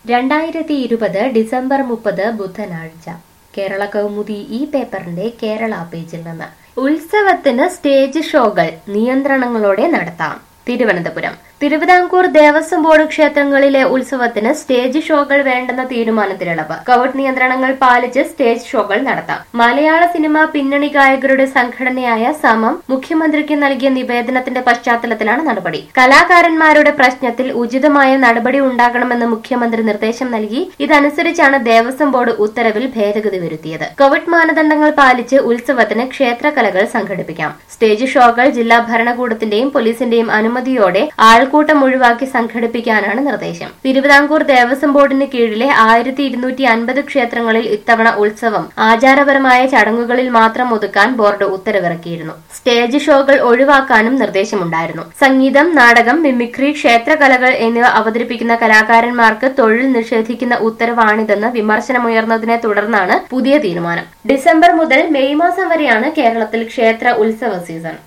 രണ്ടായിരത്തി ഇരുപത് ഡിസംബർ മുപ്പത് ബുധനാഴ്ച കേരള കൗമുദി ഈ പേപ്പറിന്റെ കേരള പേജിൽ നിന്ന് ഉത്സവത്തിന് സ്റ്റേജ് ഷോകൾ നിയന്ത്രണങ്ങളോടെ നടത്താം തിരുവനന്തപുരം തിരുവിതാംകൂർ ദേവസ്വം ബോർഡ് ക്ഷേത്രങ്ങളിലെ ഉത്സവത്തിന് സ്റ്റേജ് ഷോകൾ വേണ്ടെന്ന തീരുമാനത്തിലിളവ് കോവിഡ് നിയന്ത്രണങ്ങൾ പാലിച്ച് സ്റ്റേജ് ഷോകൾ നടത്താം മലയാള സിനിമ പിന്നണി ഗായകരുടെ സംഘടനയായ സമം മുഖ്യമന്ത്രിക്ക് നൽകിയ നിവേദനത്തിന്റെ പശ്ചാത്തലത്തിലാണ് നടപടി കലാകാരന്മാരുടെ പ്രശ്നത്തിൽ ഉചിതമായ നടപടി ഉണ്ടാകണമെന്ന് മുഖ്യമന്ത്രി നിർദ്ദേശം നൽകി ഇതനുസരിച്ചാണ് ദേവസ്വം ബോർഡ് ഉത്തരവിൽ ഭേദഗതി വരുത്തിയത് കോവിഡ് മാനദണ്ഡങ്ങൾ പാലിച്ച് ഉത്സവത്തിന് ക്ഷേത്രകലകൾ സംഘടിപ്പിക്കാം സ്റ്റേജ് ഷോകൾ ജില്ലാ ഭരണകൂടത്തിന്റെയും പോലീസിന്റെയും അനുമതിയോടെ ആൾക്കൂട്ടം ഒഴിവാക്കി സംഘടിപ്പിക്കാനാണ് നിർദ്ദേശം തിരുവിതാംകൂർ ദേവസ്വം ബോർഡിന് കീഴിലെ ആയിരത്തി ഇരുന്നൂറ്റി അൻപത് ക്ഷേത്രങ്ങളിൽ ഇത്തവണ ഉത്സവം ആചാരപരമായ ചടങ്ങുകളിൽ മാത്രം ഒതുക്കാൻ ബോർഡ് ഉത്തരവിറക്കിയിരുന്നു സ്റ്റേജ് ഷോകൾ ഒഴിവാക്കാനും നിർദ്ദേശമുണ്ടായിരുന്നു സംഗീതം നാടകം മിമിക്രി ക്ഷേത്രകലകൾ എന്നിവ അവതരിപ്പിക്കുന്ന കലാകാരന്മാർക്ക് തൊഴിൽ നിഷേധിക്കുന്ന ഉത്തരവാണിതെന്ന് വിമർശനമുയർന്നതിനെ തുടർന്നാണ് പുതിയ തീരുമാനം ഡിസംബർ മുതൽ മെയ് മാസം വരെയാണ് കേരളത്തിൽ ക്ഷേത്ര ഉത്സവ സീസൺ